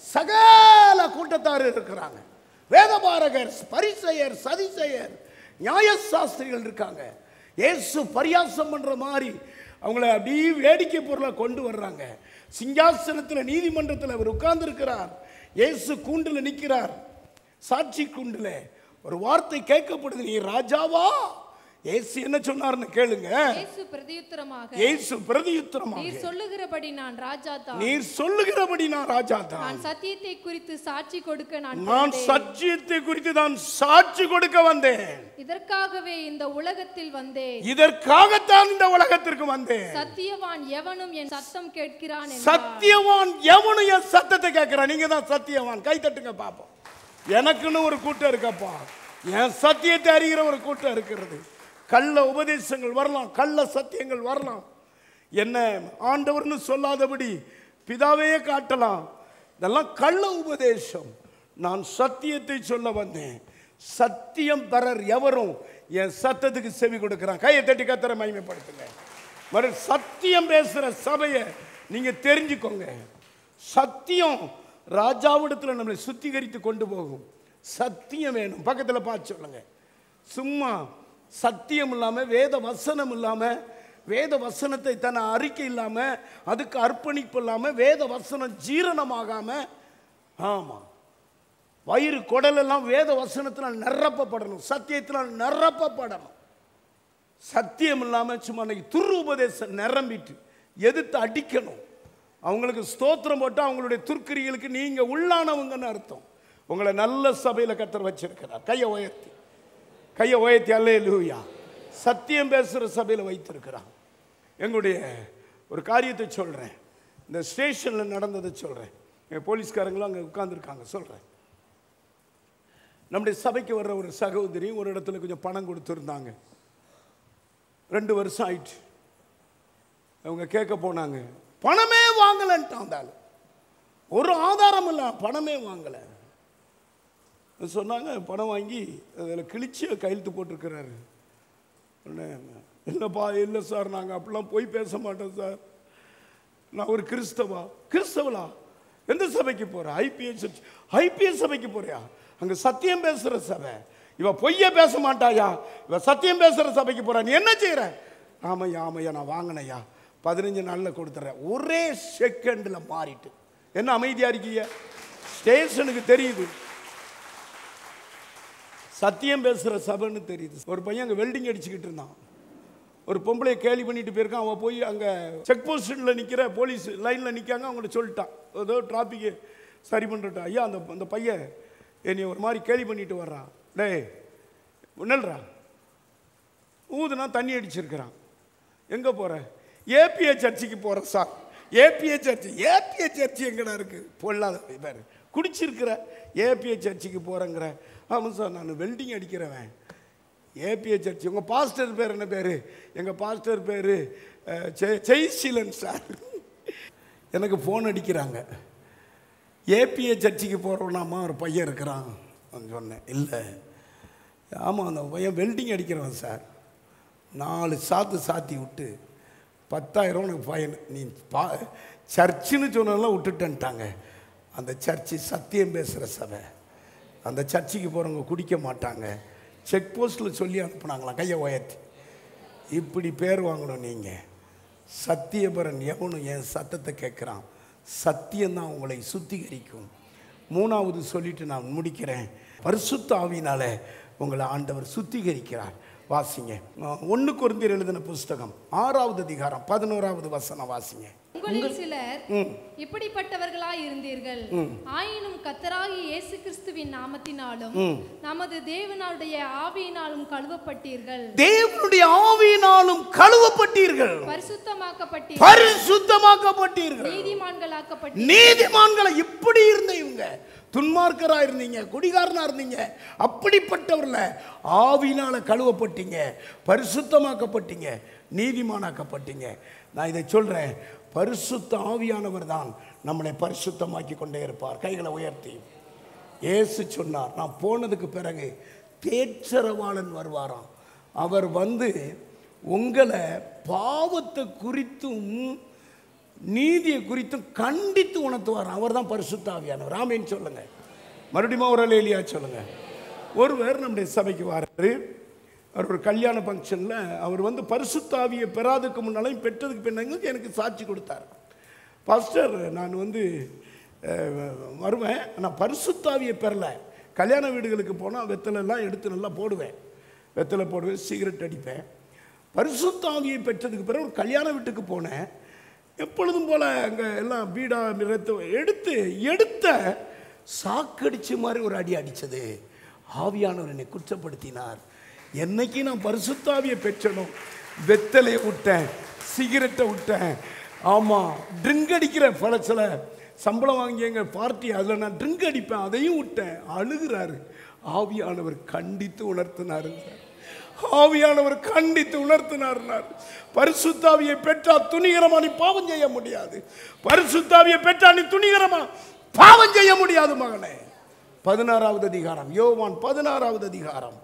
சகல கூட்டத்தார் இருக்கிறாங்க வேதபாரகர் பரிசெயர் சதிசெயர் நியாயசாஸ்திரிகள் இருக்காங்க இயேசு பரியாசம் பண்ற மாதிரி அவங்கள அப்படியே வேடிக்கை பொருளை கொண்டு வர்றாங்க சிங்காசனத்தில் நீதிமன்றத்தில் அவர் உட்கார்ந்து இருக்கிறார் இயேசு கூண்டில் நிற்கிறார் சாட்சி கூண்டில் ஒரு வார்த்தை கேட்கப்படுது நீ ராஜாவா இயேசு என்ன சொன்னார்னு கேளுங்க இயேசு பிரதியுத்தரமாக இயேசு பிரதியுத்தரமாக நீர் சொல்லுகிறபடி நான் ராஜா தான் நீர் சொல்லுகிறபடி நான் ராஜா தான் நான் சத்தியத்தை குறித்து சாட்சி கொடுக்க நான் நான் பிறந்தேன். சத்தியத்தை குறித்து தான் சாட்சி கொடுக்க வந்தேன் இதற்காகவே இந்த உலகத்தில் வந்தேன் இதற்காகத்தான் இந்த உலகத்திற்கு வந்தேன் சத்தியவான் எவனும் என் சத்தம் கேட்கிறான் என்றார். சத்தியவான் எவனும் என் சத்தத்தை கேட்கிறான் நீங்க தான் சத்தியவான் கை தட்டுங்க பாப்போம் எனக்குன்னு ஒரு கூட்டம் இருக்கப்பா என் சத்தியத்தை அறிகிற ஒரு கூட்டம் இருக்கிறது கள்ள உபதேசங்கள் வரலாம் கள்ள சத்தியங்கள் வரலாம் என்ன ஆண்டவர்னு சொல்லாதபடி பிதாவே காட்டலாம் இதெல்லாம் கள்ள உபதேசம் நான் சத்தியத்தை சொல்ல வந்தேன் சத்தியம் பெறர் எவரும் என் சத்தத்துக்கு செவி கொடுக்கிறான் கையை தட்டி கத்தரை மகிமைப்படுத்துங்க மறு சத்தியம் பேசுற சபையை நீங்க தெரிஞ்சுக்கோங்க சத்தியம் ராஜாவிடத்தில் நம்மளை சுத்திகரித்து கொண்டு போகும் சத்தியம் வேணும் பக்கத்தில் பார்த்து சொல்லுங்க சும்மா சத்தியம் இல்லாமல் வேத வசனம் இல்லாமல் வேத வசனத்தை தன்னை அறிக்கை இல்லாமல் அதுக்கு அர்ப்பணிப்பு இல்லாமல் வேத வசனம் ஜீரணமாகாமல் ஆமாம் வயிறு குடலெல்லாம் வேத வசனத்தினால் நிரப்பப்படணும் சத்தியத்தினால் நிரப்பப்படணும் சத்தியம் இல்லாமல் சும்மா அன்னைக்கு துரு உபதேசம் நிரம்பிட்டு எதிர்த்து அடிக்கணும் அவங்களுக்கு ஸ்தோத்திரம் போட்டு அவங்களுடைய துர்க்கிரிகளுக்கு நீங்க உள்ளானவங்கன்னு அர்த்தம் உங்களை நல்ல சபையில கத்தர் வச்சிருக்கிறார் கையை உயர்த்தி கையை உயர்த்தி அல்லே லூயா சத்தியம் பேசுகிற சபையில் வைத்திருக்கிறான் எங்களுடைய ஒரு காரியத்தை சொல்கிறேன் இந்த ஸ்டேஷனில் நடந்ததை சொல்கிறேன் என் போலீஸ்காரங்களும் அங்கே உட்காந்துருக்காங்க சொல்கிறேன் நம்முடைய சபைக்கு வர்ற ஒரு சகோதரி ஒரு இடத்துல கொஞ்சம் பணம் கொடுத்துருந்தாங்க ரெண்டு வருஷம் ஆயிடுச்சு அவங்க கேட்க போனாங்க பணமே வாங்கலன்ட்டான் அந்த ஆளு. ஒரு ஆதாரம் இல்லை பணமே வாங்கலை சொன்னாங்க பணம் வாங்கி அதில் கிழிச்சு கையெழுத்து போட்டிருக்கிறாரு உடனே இல்லைப்பா இல்லை சார் நாங்கள் அப்படிலாம் போய் பேச மாட்டோம் சார் நான் ஒரு கிறிஸ்தவா கிறிஸ்தவளா எந்த சபைக்கு போற ஐபிஎஸ் ஐபிஎஸ் சபைக்கு போறியா அங்க சத்தியம் பேசுற சபை இவ பொய்ய பேச மாட்டாயா இவ சத்தியம் பேசுற சபைக்கு போறா நீ என்ன செய்யற ஆமையா ஆமையா நான் வாங்கினையா பதினஞ்சு நாள்ல கொடுத்துறேன் ஒரே செகண்ட்ல மாறிட்டு என்ன அமைதியா இருக்கீங்க ஸ்டேஷனுக்கு தெரியுது சத்தியம் பேசுகிற சபைன்னு தெரியுது ஒரு பையன் அங்கே வெல்டிங் அடிச்சுக்கிட்டு இருந்தான் ஒரு பொம்பளையை கேலி பண்ணிட்டு போயிருக்கான் அவன் போய் அங்கே செக் போஸ்ட்டில் நிற்கிற போலீஸ் லைனில் நிற்காங்க அவங்கள சொல்லிட்டான் ஏதோ டிராஃபிக்கு சரி பண்ணுறட்டா ஐயா அந்த அந்த பையன் என்னை ஒரு மாதிரி கேலி பண்ணிட்டு வர்றான் டேய் என்னல்றா ஊதுனா தண்ணி அடிச்சிருக்கிறான் எங்கே போகிற ஏபிஏ சர்ச்சுக்கு போகிறேன் sir ABA church ABA church எங்கடா இருக்கு பொல்லாத பேர் குடிச்சிருக்கிற ஏபிஏ சர்ச்சுக்கு போகிறேங்கிற ஆமாம் சார் நான் வெல்டிங் அடிக்கிறவன் ஏபிஏ சர்ச் உங்கள் பாஸ்டர் பேர் என்ன பேர் எங்கள் பாஸ்டர் பேர் ஜெய்சீலன் சார் எனக்கு ஃபோன் அடிக்கிறாங்க ஏபிஏ சர்ச்சுக்கு போகிறவனாமா ஒரு பையன் இருக்கிறான் நான் சொன்னேன் இல்லை ஆமாம் அந்த பையன் வெல்டிங் அடிக்கிறவன் சார் நாலு சாத்து சாத்தி விட்டு பத்தாயிரம் உனக்கு ஃபைன் நீ பா சர்ச்சுன்னு சொன்னதெல்லாம் விட்டுட்டேன்ட்டாங்க அந்த சர்ச்சு சத்தியம் பேசுகிற சபை அந்த சர்ச்சுக்கு போகிறவங்க குடிக்க மாட்டாங்க செக் போஸ்ட்டில் சொல்லி அனுப்புனாங்களாம் கையை உயர்த்தி இப்படி பேர் வாங்கணும் நீங்கள் சத்தியபரன் எவனும் என் சத்தத்தை கேட்குறான் சத்தியம்தான் உங்களை சுத்திகரிக்கும் மூணாவது சொல்லிட்டு நான் முடிக்கிறேன் பரிசுத்த ஆவியினால உங்களை ஆண்டவர் சுத்திகரிக்கிறார் வாசிங்க ஒன்று குருந்தியர் எழுதின புஸ்தகம் ஆறாவது அதிகாரம் பதினோராவது வசனம் வாசிங்க உங்களில் சிலர் இப்படிப்பட்டவர்களாய் இருந்தீர்கள் ஆயினும் கத்தராகிய இயேசு கிறிஸ்துவின் நாமத்தினாலும் நமது தேவனுடைய ஆவியினாலும் கழுவப்பட்டீர்கள் தேவனுடைய ஆவியினாலும் கழுவப்பட்டீர்கள் பரிசுத்தமாக்கப்பட்டீர்கள் பரிசுத்தமாக்கப்பட்டீர்கள் நீதிமான்களாக்கப்பட்டீர்கள் நீதிமான்களை இப்படி இருந்த இவங்க துன்மார்க்கரா இருந்தீங்க குடிகாரனா இருந்தீங்க அப்படிப்பட்டவர்ல ஆவினால கழுவப்பட்டீங்க பரிசுத்தமாக்கப்பட்டீங்க நீதிமானாக்கப்பட்டீங்க நான் இதை சொல்றேன் பரிசுத்த ஆவியானவர் தான் நம்மளை பரிசுத்தமாக்கி கொண்டே இருப்பார் கைகளை உயர்த்தி இயேசு சொன்னார் நான் போனதுக்கு பிறகு தேற்றரவாளன் வருவாராம் அவர் வந்து உங்களை பாவத்தை குறித்தும் நீதியை குறித்தும் கண்டித்து உணர்த்துவார் அவர் தான் பரிசுத்தாவியானவர் ராமேன்னு சொல்லுங்க மறுபடியும் ஒரு லேலியா சொல்லுங்க ஒருவர் நம்முடைய சபைக்கு வராரு அவர் ஒரு கல்யாண ஃபங்க்ஷனில் அவர் வந்து பரிசுத்தாவியை பெறாதுக்கு முன்னாலையும் பெற்றதுக்கு பின்னாங்க எனக்கு சாட்சி கொடுத்தார் பாஸ்டர் நான் வந்து அஹ், வருவேன் ஆனால் பரிசுத்தாவியை பெறல கல்யாண வீடுகளுக்கு போனால் வெத்தலைலாம் எடுத்து நல்லா போடுவேன் வெத்தலை போடுவேன் சிகரெட் அடிப்பேன் பரிசுத்தாவியை பெற்றதுக்கு பிறகு ஒரு கல்யாண வீட்டுக்கு போனேன் எப்பொழுதும் போல அங்கே எல்லாம் பீடா நிறத்து எடுத்து எடுத்த சாக்கடிச்ச மாதிரி ஒரு அடி அடிச்சது ஆவியானவர் என்னை குற்றப்படுத்தினார் என்னைக்கு நான் பரிசுத்தாவியை பெற்றனும் வெத்தலையை விட்டேன் சிகரெட்டை விட்டேன் ஆமாம் ட்ரிங்க் அடிக்கிற பழச்சில் சம்பளம் வாங்கி எங்கள் பார்ட்டி அதில் நான் ட்ரிங்க் அடிப்பேன் அதையும் விட்டேன் அழுகிறாரு ஆவியானவர் கண்டித்து உணர்த்தினாருங்க ஆவியானவர் கண்டித்து உணர்த்தினார் பரிசுத்தாவியை பெற்றா துணிகரமா நீ பாவம் செய்ய முடியாது பரிசுத்தாவியை பெற்றா நீ துணிகரமா பாவம் செய்ய முடியாது மகனே பதினாறாவது அதிகாரம் யோவான் பதினாறாவது அதிகாரம்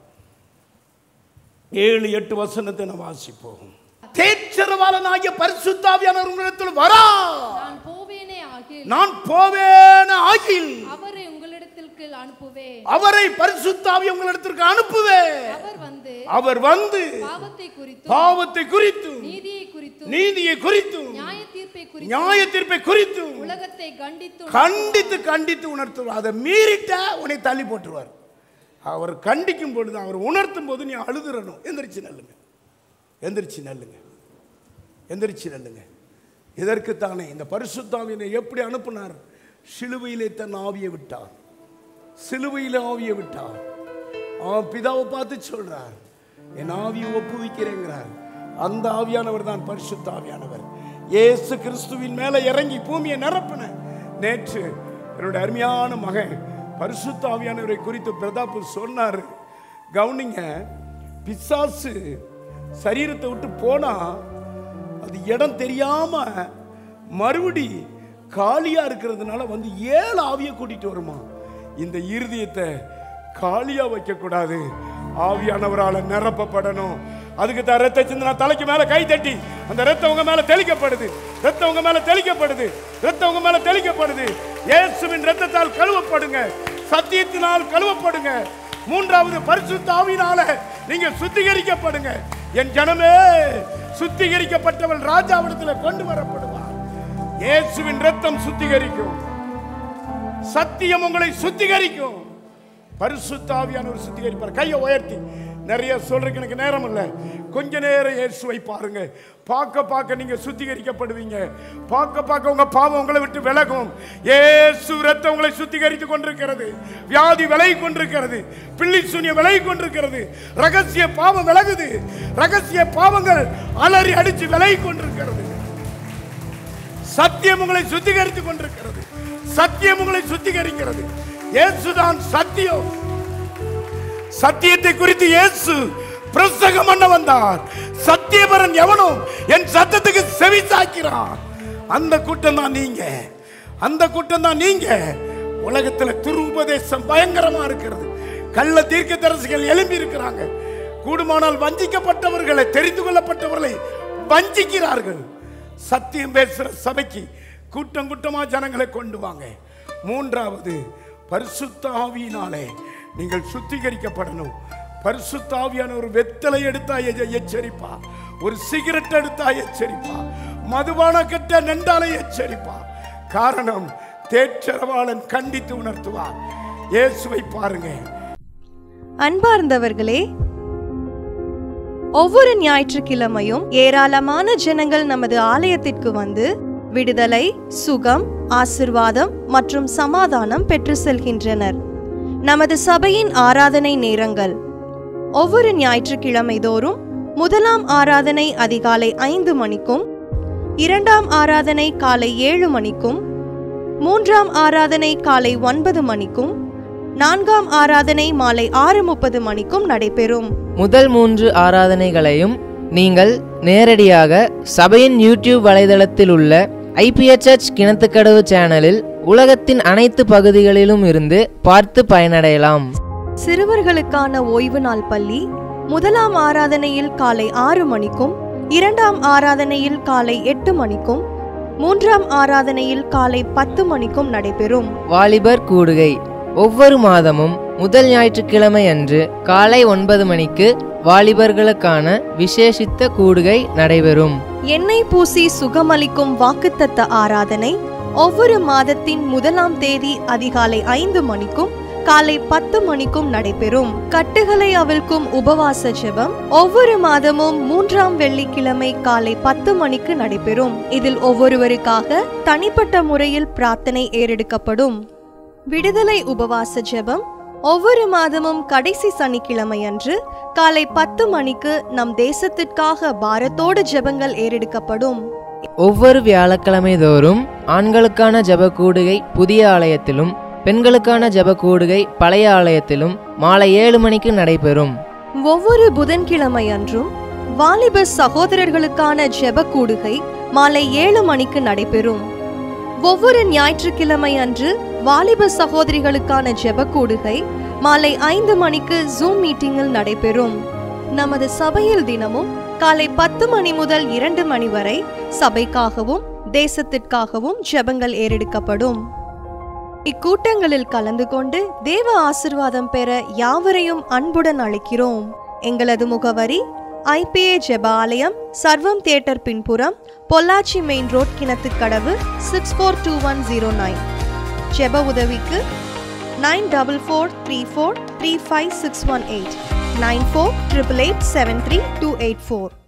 ஏழு எட்டு வசனத்தை நம்ம வாசிப்போம் தேற்றரவாளனாகிய பரிசுத்தாவியானவர் உங்களிடத்தில் வரா நான் போவேனே ஆகில் நான் போவேன ஆகில் அவரை உங்களிடத்திற்கு அனுப்புவேன் அவரை பரிசுத்தாவி உங்களிடத்திற்கு அனுப்புவேன் அவர் வந்து அவர் வந்து பாவத்தை குறித்தும் பாவத்தை குறித்தும் நீதியை குறித்தும் நீதியை குறித்தும் நியாய தீர்ப்பை குறித்தும் நியாய தீர்ப்பை குறித்தும் உலகத்தை கண்டித்து கண்டித்து கண்டித்து உணர்த்துவார் அதை மீறிட்டா உன்னை தள்ளி போட்டுருவார் அவர் கண்டிக்கும் பொழுது அவர் உணர்த்தும் போது நீ அழுதுறணும் எந்திரிச்சு நல்லுங்க எந்திரிச்சு நல்லுங்க எந்திரிச்சு நல்லுங்க இதற்குத்தானே இந்த பரிசுத்தாவினை எப்படி அனுப்புனார் சிலுவையிலே தன் ஆவியை விட்டார் சிலுவையில் ஆவியை விட்டார் அவன் பிதாவை பார்த்து சொல்றார் என் ஆவியை ஒப்புவிக்கிறேங்கிறார் அந்த ஆவியானவர் தான் பரிசுத்த ஆவியானவர் இயேசு கிறிஸ்துவின் மேல இறங்கி பூமியை நிரப்பின நேற்று என்னுடைய அருமையான மகன் பரிசுத்த ஆவியானவரை குறித்து பிரதாப் சொன்னார் கவனிங்க பிசாசு சரீரத்தை விட்டு போனா அது இடம் தெரியாம மறுபடி காலியா இருக்கிறதுனால வந்து ஏழு ஆவியை கூட்டிட்டு வருமா இந்த இருதயத்தை காலியா வைக்க கூடாது ஆவியானவரால நிரப்பப்படணும் அதுக்கு தான் ரத்த சிந்தனா தலைக்கு மேல கை தட்டி அந்த ரத்தம் உங்க மேல தெளிக்கப்படுது ரத்தம் உங்க மேல தெளிக்கப்படுது ரத்தம் உங்க மேல தெளிக்கப்படுது இயேசுவின் ரத்தத்தால் கழுவப்படுங்க சத்தியத்தினால் கழுவப்படுங்க மூன்றாவது பரிசுத்த ஆவியினால நீங்க சுத்திகரிக்கப்படுங்க என் ஜனமே சுத்திகரிக்கப்பட்டவள் ராஜாவிடத்தில் கொண்டு வரப்படுவார் இயேசுவின் ரத்தம் சுத்திகரிக்கும் சத்தியம் உங்களை சுத்திகரிக்கும் பரிசுத்தாவியான ஒரு சுத்திகரிப்பார் கையை உயர்த்தி நிறைய சொல்றதுக்கு எனக்கு நேரம் இல்லை கொஞ்ச நேரம் இயேசுவை பாருங்க பார்க்க பார்க்க நீங்க சுத்திகரிக்கப்படுவீங்க பார்க்க பார்க்க உங்க பாவம் உங்களை விட்டு விலகும் இயேசு ரத்தம் உங்களை சுத்திகரித்து கொண்டிருக்கிறது வியாதி விலகி கொண்டிருக்கிறது பிள்ளி சூனிய விலகி கொண்டிருக்கிறது ரகசிய பாவம் விலகுது ரகசிய பாவங்கள் அலறி அடிச்சு விலகி கொண்டிருக்கிறது சத்தியம் உங்களை சுத்திகரித்துக் கொண்டிருக்கிறது சத்தியம் உங்களை சுத்திகரிக்கிறது இயேசுதான் சத்தியம் சத்தியத்தை குறித்து இயேசு பிரசங்கம் பண்ண வந்தார் சத்தியபரன் எவனும் என் சத்தத்துக்கு செவி சாய்க்கிறான் அந்த கூட்டம் தான் நீங்க அந்த கூட்டம் தான் நீங்க உலகத்துல துருபதேசம் பயங்கரமா இருக்கிறது கள்ள தீர்க்கதரிசிகள் எழும்பி இருக்கிறாங்க கூடுமானால் வஞ்சிக்கப்பட்டவர்களை தெரிந்து கொள்ளப்பட்டவர்களை வஞ்சிக்கிறார்கள் சத்தியம் பேசுற சபைக்கு கூட்டம் கூட்டமா ஜனங்களை கொண்டு வாங்க மூன்றாவது பரிசுத்த ஆவியினாலே நீங்கள் சுத்திகரிக்கப்படணும் பரிசுத்த ஆவியான ஒரு வெத்தலை எடுத்தா எ- எச்சரிப்பா ஒரு சிகரெட் எடுத்தா எச்சரிப்பா மதுபான கட்ட நெண்டாலை எச்சரிப்பா காரணம் தேற்றரவாளன் கண்டித்து உணர்த்துவார் இயேசுவை பாருங்க அன்பார்ந்தவர்களே ஒவ்வொரு ஞாயிற்றுக்கிழமையும் ஏராளமான ஜனங்கள் நமது ஆலயத்திற்கு வந்து விடுதலை சுகம் ஆசிர்வாதம் மற்றும் சமாதானம் பெற்று செல்கின்றனர் நமது சபையின் ஆராதனை நேரங்கள் ஒவ்வொரு ஞாயிற்றுக்கிழமை தோறும் முதலாம் ஆராதனை அதிகாலை ஐந்து மணிக்கும் இரண்டாம் ஆராதனை காலை ஏழு மணிக்கும் மூன்றாம் ஆராதனை காலை ஒன்பது மணிக்கும் நான்காம் ஆராதனை மாலை ஆறு முப்பது மணிக்கும் நடைபெறும் முதல் மூன்று ஆராதனைகளையும் நீங்கள் நேரடியாக சபையின் யூடியூப் வலைதளத்தில் உள்ள ஐபிஎச்எச் கிணத்துக்கடவு சேனலில் உலகத்தின் அனைத்து பகுதிகளிலும் இருந்து பார்த்து பயனடையலாம் சிறுவர்களுக்கான ஓய்வு நாள் பள்ளி முதலாம் ஆராதனையில் காலை ஆறு மணிக்கும் இரண்டாம் ஆராதனையில் காலை எட்டு மணிக்கும் மூன்றாம் ஆராதனையில் காலை பத்து மணிக்கும் நடைபெறும் வாலிபர் கூடுகை ஒவ்வொரு மாதமும் முதல் ஞாயிற்றுக்கிழமை அன்று காலை ஒன்பது மணிக்கு வாலிபர்களுக்கான விசேஷித்த கூடுகை நடைபெறும் எண்ணெய் பூசி சுகமளிக்கும் வாக்குத்தத்த ஆராதனை ஒவ்வொரு மாதத்தின் முதலாம் தேதி அதிகாலை ஐந்து மணிக்கும் காலை பத்து மணிக்கும் நடைபெறும் கட்டுகளை அவிழ்க்கும் உபவாச ஜெபம் ஒவ்வொரு மாதமும் மூன்றாம் வெள்ளிக்கிழமை காலை பத்து மணிக்கு நடைபெறும் இதில் ஒவ்வொருவருக்காக தனிப்பட்ட முறையில் பிரார்த்தனை ஏறெடுக்கப்படும் விடுதலை உபவாச ஜெபம் ஒவ்வொரு மாதமும் கடைசி சனிக்கிழமை அன்று காலை பத்து மணிக்கு நம் தேசத்திற்காக பாரத்தோடு ஜெபங்கள் ஏறெடுக்கப்படும் ஒவ்வொரு வியாழக்கிழமை தோறும் ஆண்களுக்கான ஜெப கூடுகை புதிய ஆலயத்திலும் பெண்களுக்கான ஜெப கூடுகை பழைய ஆலயத்திலும் மாலை ஏழு மணிக்கு நடைபெறும் ஒவ்வொரு புதன்கிழமை அன்றும் வாலிப சகோதரர்களுக்கான ஜெப கூடுகை மாலை ஏழு மணிக்கு நடைபெறும் ஒவ்வொரு ஞாயிற்றுக்கிழமை அன்று வாலிப சகோதரிகளுக்கான ஜெப கூடுகை மாலை ஐந்து மணிக்கு ஜூம் மீட்டிங்கில் நடைபெறும் நமது சபையில் தினமும் காலை பத்து மணி முதல் இரண்டு மணி வரை சபைக்காகவும் தேசத்திற்காகவும் ஜெபங்கள் ஏறெடுக்கப்படும் இக்கூட்டங்களில் கலந்து கொண்டு தேவ ஆசிர்வாதம் பெற யாவரையும் அன்புடன் அழைக்கிறோம் எங்களது முகவரி ஐபிஏ ஜெப ஆலயம் சர்வம் தியேட்டர் பின்புறம் Pollachi main road Kinathukadavu six four two one zero nine ஜெப உதவிக்கு nine double four three four three five six one eight nine four triple eight seven three two eight four